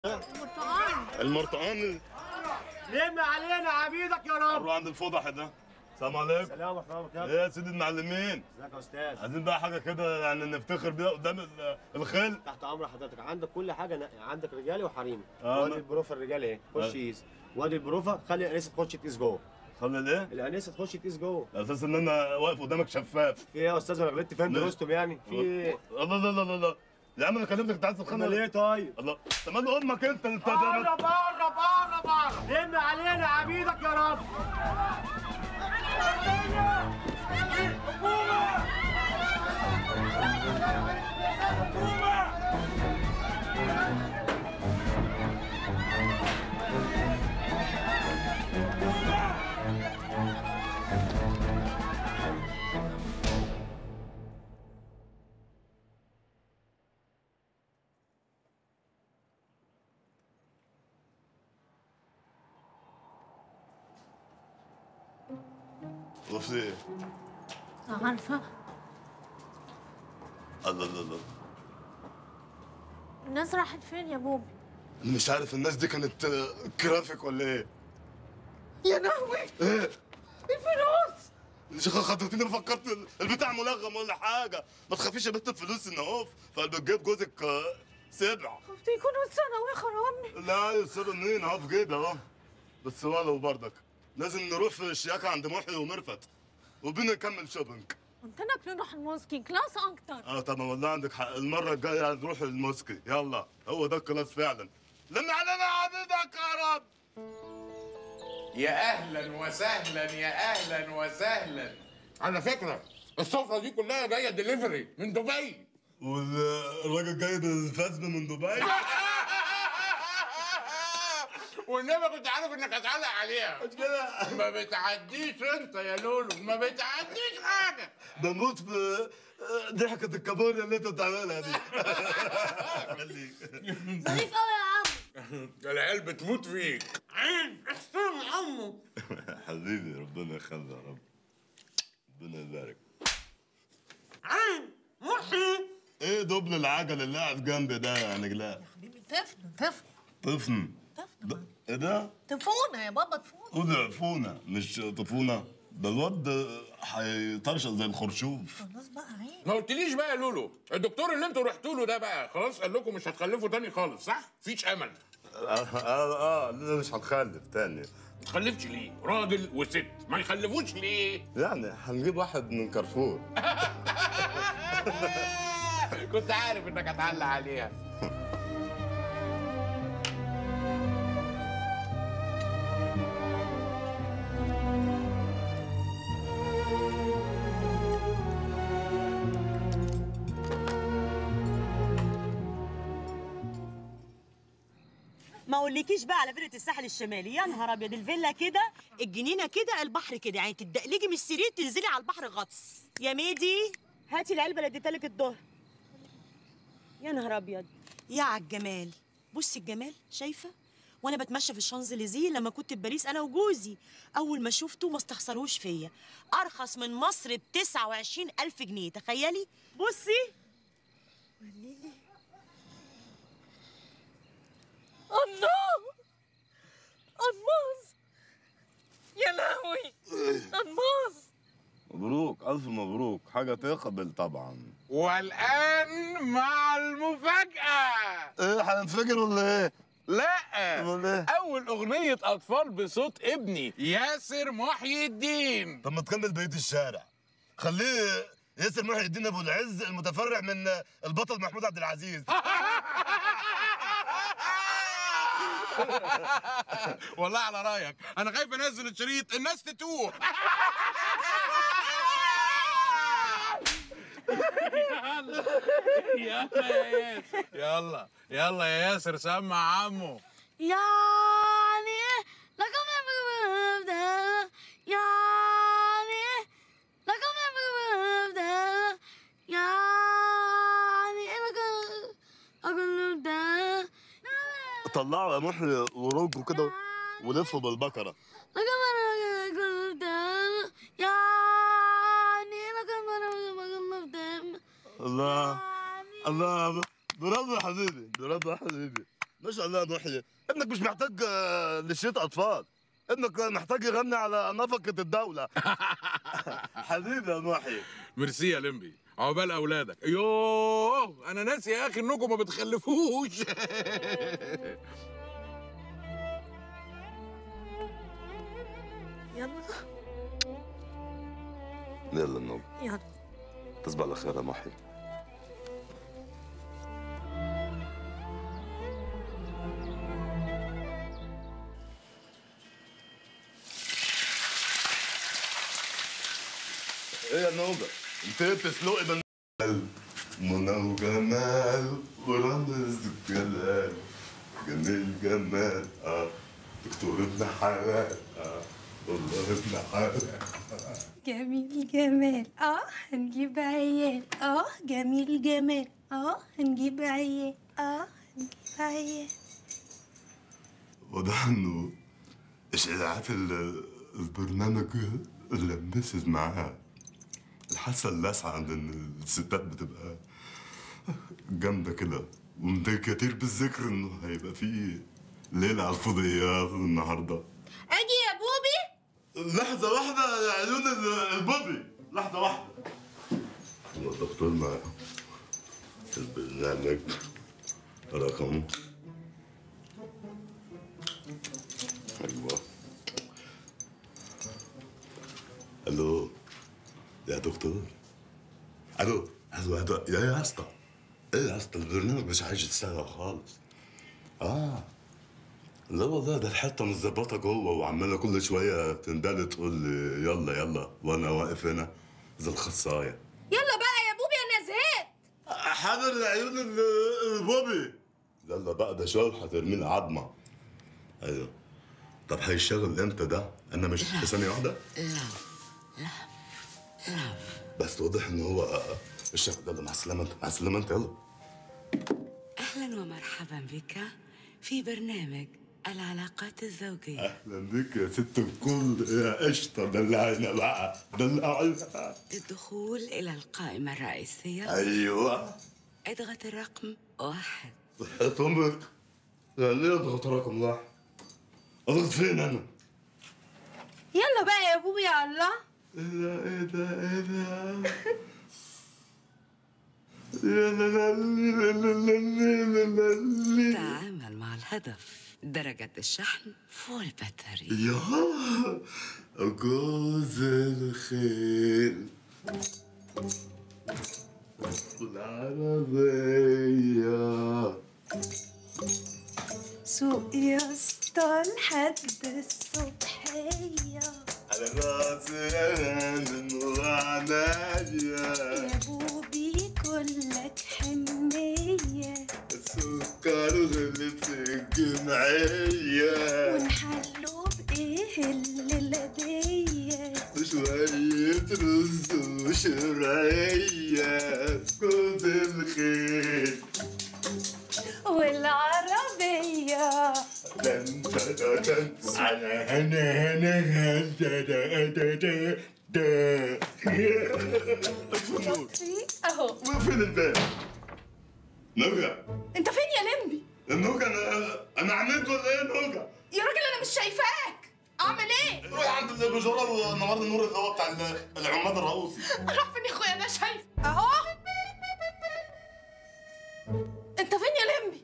برتقال المرطقان لم علينا عبيدك يا رب روح عند الفضح ده السلام عليكم سلام ورحمه الله وبركاته ايه يا سيدي المعلمين ازيك يا استاذ عايزين بقى حاجه كده يعني نفتخر بيها قدام ال- الخل تحت امر حضرتك عندك كل حاجه نقي عندك رجالي وحريمي آه، وادي أنا- البروفه الرجالي اهي خش آه. قيس وادي البروفه خلي الانسه تخش تقيس جوه خلي الايه؟ الانسه تخش تقيس جوه على اساس ان انا واقف قدامك شفاف في ايه يا استاذ انا غلطت فهمت لا. رستم يعني في ايه الله لا لا لا لا يا عم انا كلمتك انت عايز تتخانق امال ايه طيب الله طب مال امك انت انت بره بره بره بره لم علينا عبيدك يا رب وفي ايه؟ عارفة الله الله الله الناس راحت فين يا بوبي انا مش عارف الناس دي كانت آه، جرافيك ولا ايه؟ يا لهوي ايه؟ الفلوس شيخ خطتني فكرت ال- البتاع ملغم ولا حاجه ما تخافيش يا بنت الفلوس ان اهو فقلب جيب جوزك آه، سبع خفت يكونوا اتسرقوا يخربني لا يصيروا منين اهو في جيبي اهو بس ولو برضك لازم نروح في الشياكه عند محي ومرفت وبينا نكمل شوبينج قلت لك نروح الموسكي كلاس اكتر اه طبعا والله عندك حق المره الجايه نروح الموسكي يلا هو ده الكلاس فعلا لما علينا عبيدك يا رب يا اهلا وسهلا يا اهلا وسهلا على فكره السفره دي كلها جايه دليفري من دبي والراجل جايب الفزم من دبي والنبي كنت عارف انك هتعلق عليها ما بتعديش انت يا لولو ما بتعديش حاجه بموت في آه، ضحكة الكابوريا اللي انت بتعملها دي خليك ظريف قوي يا عم العيال بتموت فيك عين احسن عمو حبيبي ربنا يخلي يا رب ربنا يبارك عين محي ايه دبل العجل اللي قاعد جنبي ده يا نجلاء حبيبي طفل طفل طفن طفل ده- ايه ده؟ تفونا يا بابا تفونا قول عفونة مش طفونة ده الواد هيطرشق زي الخرشوف خلاص بقى عين ما قلتليش بقى يا لولو الدكتور اللي انتوا رحتوا له ده بقى خلاص قال لكم مش هتخلفوا تاني خالص صح مفيش امل اه اه اه لا مش هتخلف تاني ما تخلفش ليه راجل وست ما يخلفوش ليه يعني هنجيب واحد من كارفور كنت عارف انك هتعلق عليها ما اقولكيش بقى على فيلة الساحل الشمالي يا نهار ابيض الفيلا كده الجنينه كده البحر كده يعني تدقلجي من السرير تنزلي على البحر غطس يا ميدي هاتي العلبه اللي اديتها لك الظهر يا نهار ابيض يا عالجمال بصي الجمال شايفه وانا بتمشى في الشانزليزيه لما كنت في باريس انا وجوزي اول ما شفته ما استخسروش فيا ارخص من مصر ب 29 الف جنيه تخيلي بصي الله الماس يا لهوي الماس مبروك الف مبروك حاجه تقبل طبعا والان مع المفاجاه ايه هننفجر ولا ايه؟ لا امال ايه؟ اول اغنيه اطفال بصوت ابني ياسر محي الدين طب ما تكمل بقيه الشارع خليه ياسر محي الدين ابو العز المتفرع من البطل محمود عبد العزيز والله على رايك انا خايف انزل الشريط الناس تتوه يلا يا ياسر يلا يلا يا ياسر سمع عمو يعني لكم يبدأ يعني لكم يبدأ يعني لكم أقول يبدأ طلعوا يا محي وروجوا كده ولفوا بالبكره لكم أقول يبدأ يعني لكم أقول يبدأ الله الله برافو يا حبيبي برافو يا حبيبي ما شاء الله محيي ابنك مش محتاج آه، لشيت اطفال ابنك محتاج يغني على نفقة الدولة حبيبي يا محيي ميرسي يا لمبي عقبال اولادك يوه انا ناسي يا اخي انكم ما بتخلفوش يلا يلا النوم يلا تصبح على خير يا محيي ايه يا نوبة انت بتسلقي من منى وجمال ورمز الجلال جميل جمال اه دكتور ابن حلال اه والله ابن حلال جميل جمال اه هنجيب عيال اه جميل جمال اه هنجيب عيال اه هنجيب عيال واضح انه اشاعات ال- البرنامج لمست معاها الحاسه اللاسعه عند ان الستات بتبقى جامده كده وده كتير بالذكر انه هيبقى في ليله على الفضيات النهارده اجي يا بوبي لحظه واحده يا عيون ال- البوبي لحظه واحده هو الدكتور معايا البرنامج رقم ايوه الو يا دكتور الو الو الو يا يا اسطى ايه يا اسطى البرنامج مش عايز يشتغل خالص اه لا والله ده الحته متظبطه جوه وعماله كل شويه تندل تقول لي يلا يلا وانا واقف هنا زي الخصايه يلا بقى يا بوبي انا زهقت حاضر عيون ال- البوبي يلا بقى ده شويه هترمي لي عظمه ايوه طب هيشتغل امتى ده؟ انا مش في ثانيه واحده؟ لا لا بس واضح ان هو آه، آه، الشغل يلا مع السلامه انت مع السلامه انت يلا أهلا ومرحبا بك في برنامج العلاقات الزوجية اهلا بك يا ست الكل يا قشطه دلعينا بقى دلعينا للدخول إلى القائمة الرئيسية ايوه اضغط الرقم واحد صحة امك يعني ايه اضغط رقم واحد اضغط فين انا؟ يلا بقى يا بوبي يا الله ايه ده ايه ده ايه ده يا لا لا لا لا لا لا لا لا. تعامل مع الهدف درجة الشحن فول باتري يا جوز الخيل العربية سوق يا اسطى لحد الصبحية على راسي انا وعنايا يا بوبي كلك حنية السكر غلي في الجمعية ونحلو بإيه الليلة دي شوية رز وشرعية جوز الخيل والعربية دن دن دن على هنا هنا هنا دا دا دا دا دا النور اهو فين الباب؟ نوجع انت فين يا لمبي النوجع انا انا عملت ولا ايه نوجع؟ يا راجل انا مش شايفاك اعمل ايه روح عند البجورة النهارده النور اللي هو بتاع العماد الرؤوسي اروح فين يا اخويا انا شايف اهو انت فين يا لمبي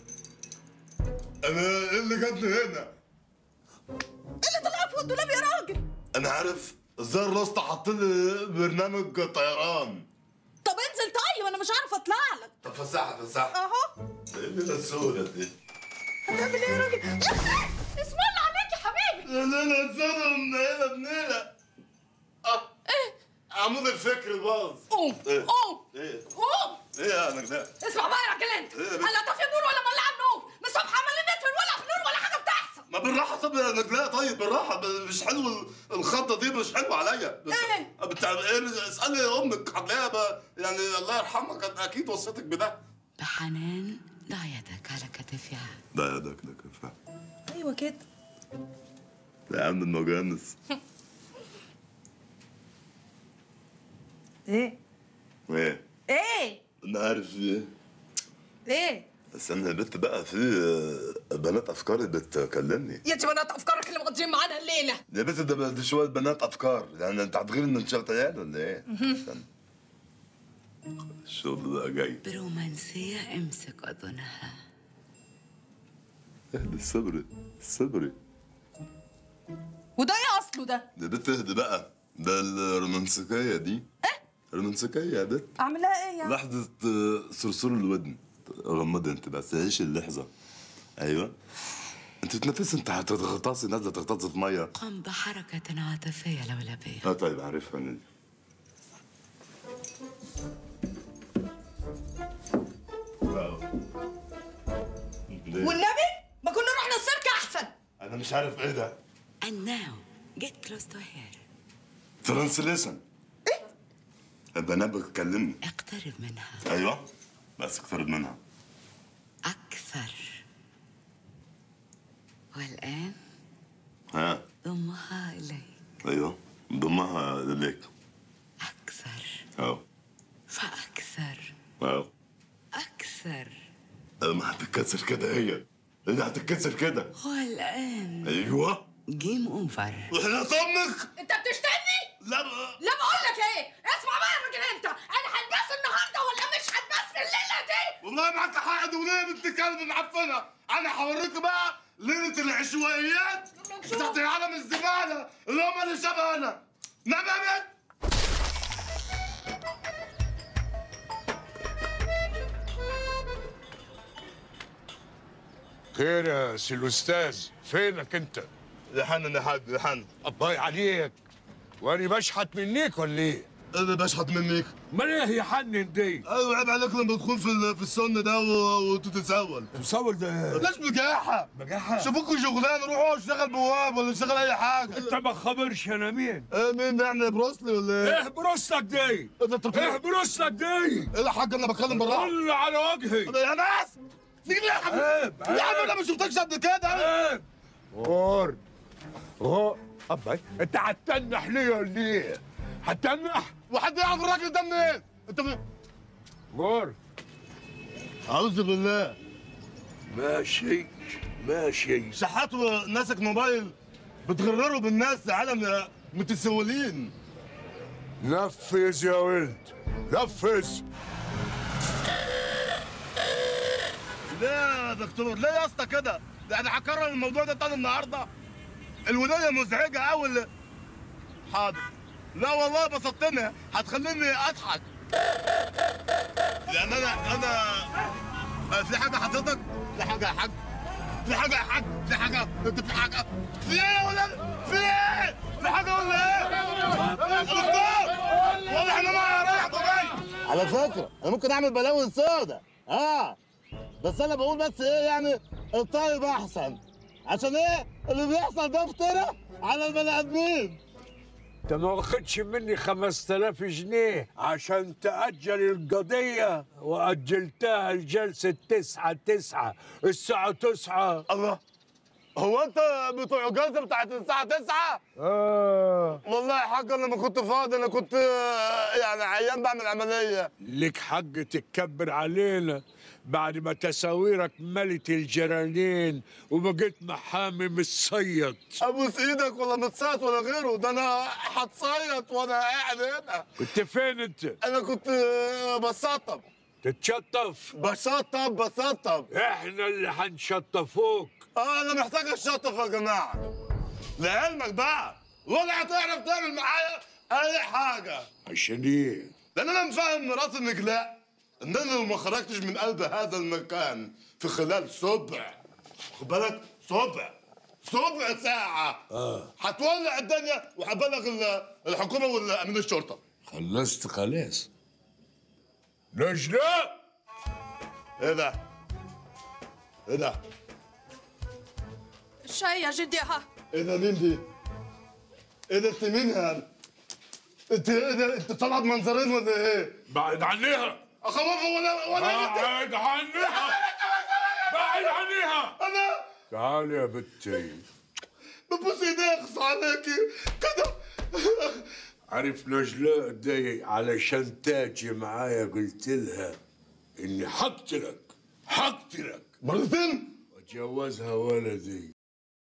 انا إيه اللي جابني هنا ايه اللي طلع فوق الدولاب يا راجل انا عارف ازاي الراسطة حاطين لي برنامج طيران طب انزل طيب انا مش عارفه اطلع لك طب فسحها فسحها اهو ايه اللي السودة دي؟ هتعمل ايه يا راجل اسم الله عليك يا حبيبي لا لا لا السودة منيلة منيلة اه ايه عمود الفكر باظ قوم إيه؟ قوم ايه قوم ايه يا نجلاء اسمع بقى يا راجل انت إيه يا بنت؟ هلا طافي النور ولا مولع النور من الصبح عمالين نطفي ولا في نور ولا حاجه بتحصل ما بالراحة طب يا نجلاء طيب بالراحة ب- مش حلو ال- الخضة دي مش حلوة عليا بس- إيه؟ بتاع ايه اسألي امك هتلاقيها ب- يعني الله يرحمها كانت اكيد وصيتك بده بحنان ضع يدك على كتفها ده يا دك لك فعلا ايوه كده يا عم المجانس ايه ايه ايه انا عارف ايه ايه استنى يا بنت بقى في آه، بنات افكاري بتكلمني يا بنات افكارك اللي مقضيين معانا الليله يا بنت ده دي شويه بنات افكار يعني انت هتغير ان انت شغلت عيال ولا ايه؟ استنى. الشغل بقى جاي برومانسية امسك أذنها اهدي صبري صبري وده ايه اصله ده يا بنت اهدي بقى ده الرومانسيكيه دي ايه؟ رومانسيكيه يا بنت اعملها ايه يعني لحظة آه، صرصور الودن غمضي انت بس عيش اللحظة ايوه انت تنفس انت هتغطاسي نازلة تغطاسي في مية قم بحركة عاطفية لولبية اه طيب عارفها انا ليه؟ والنبي ما كنا رحنا السيرك احسن انا مش عارف ايه ده And now get close to her ترانسليشن ايه؟ البنات بتكلمني اقترب منها ايوه بس اقترب منها أكثر والآن ها ضمها إليك ايوه ضمها ليك أكثر اهو فأكثر اهو أكثر ما هتتكسر كده هي هي هتتكسر كده والآن ايوه جيم أوفر احنا طمك انت بتشتمني لا لا بقول لك ايه اسمع بقى يا راجل انت انا هلبس النهارده ولا مش هلبس في الليله دي والله معاك حق وليه بنت كلب معفنه انا هوريك بقى ليله العشوائيات بتاعت عالم الزباله اللي هم اللي شبهنا نعم يا بنت خير يا سي الاستاذ فينك انت لحن يا حاج لحن الله عليك وانا بشحت منيك ولا ايه انا بشحت منك امال ايه يا حنن دي ايوه عيب عليك لما تدخل في ال- في السن ده و- وتتسول مصور ده ليش بجاحه بجاحة؟ شوفوكوا شغلانه روحوا اشتغل بواب ولا اشتغل اي حاجه انت ما خبرش انا مين ايه مين يعني بروسلي ولا ايه؟ ايه بروستك دي ايه ده انت بتقول- ايه بروستك دي ايه يا حاج انا بتكلم بالراحه طل على وجهي يا ناس تيجي ليه يا حبيبي؟ عيب يا عم انا ما شفتكش قبل كده عيب غور غور أبا انت هتتنح ليه ولا ايه؟ هتتنح وحد يعرف الراجل ده منين؟ انت من... غور اعوذ بالله ماشي ماشي شحاته ماسك موبايل بتغرروا بالناس عالم متسولين نفذ يا ولد نفذ ليه يا دكتور ليه يا اسطى كده؟ ده انا هكرر الموضوع ده تاني النهارده الولايه مزعجه قوي حاضر لا والله بسطتني هتخليني اضحك لان انا انا آه، في حاجه حضرتك في حاجه يا حاج في حاجه يا حاج في حاجه انت في حاجه في ايه يا ولاد في ايه في حاجه ولا ايه يا دكتور والله احنا ما رايح جاي على فكرة أنا ممكن أعمل بلاوي سودة آه بس أنا بقول بس إيه يعني الطيب أحسن عشان إيه اللي بيحصل ده افترى على البني آدمين انت ما واخدش مني 5000 جنيه عشان تأجل القضية وأجلتها لجلسة تسعة تسعة الساعة تسعة الله هو انت بتوع الجلسه بتاعت الساعه 9 آه والله يا حاج انا ما كنت فاضي انا كنت آه، يعني عيان بعمل عمليه لك حق تتكبر علينا بعد ما تساويرك ملت الجرانين وبقيت محامي متصيد ابوس ايدك ولا متصيط ولا غيره ده انا هتصيط وانا قاعد هنا كنت فين انت؟ انا كنت آه، بسطب تتشطف بسطب بسطب احنا اللي هنشطفوك اه انا محتاج الشطف يا جماعه لعلمك بقى ولا هتعرف تعمل معايا اي حاجه عشان ايه؟ لان انا مفهم مرات النجلاء ان انا لو ما خرجتش من قلب هذا المكان في خلال سبع خد بالك سبع سبع ساعة اه هتولع الدنيا وهبلغ ال- الحكومة والأمين الشرطة خلصت خلاص ليش لا؟ ايه ده؟ ايه ده؟ الشاي يا جدي ها ايه ده مين دي؟ ايه ده انت مين هذا؟ انت ايه ده؟ انت طالعة بمنظرين ولا ايه؟ بعد عنيها اخوفها ولا ولا بعد عنيها بعد عنيها انا تعالي يا بنتي ببوس ايديك اخص عليكي كده عرف نجلاء دي علشان تاجي معايا قلت لها اني حقتلك هقتلك مرتين واتجوزها ولدي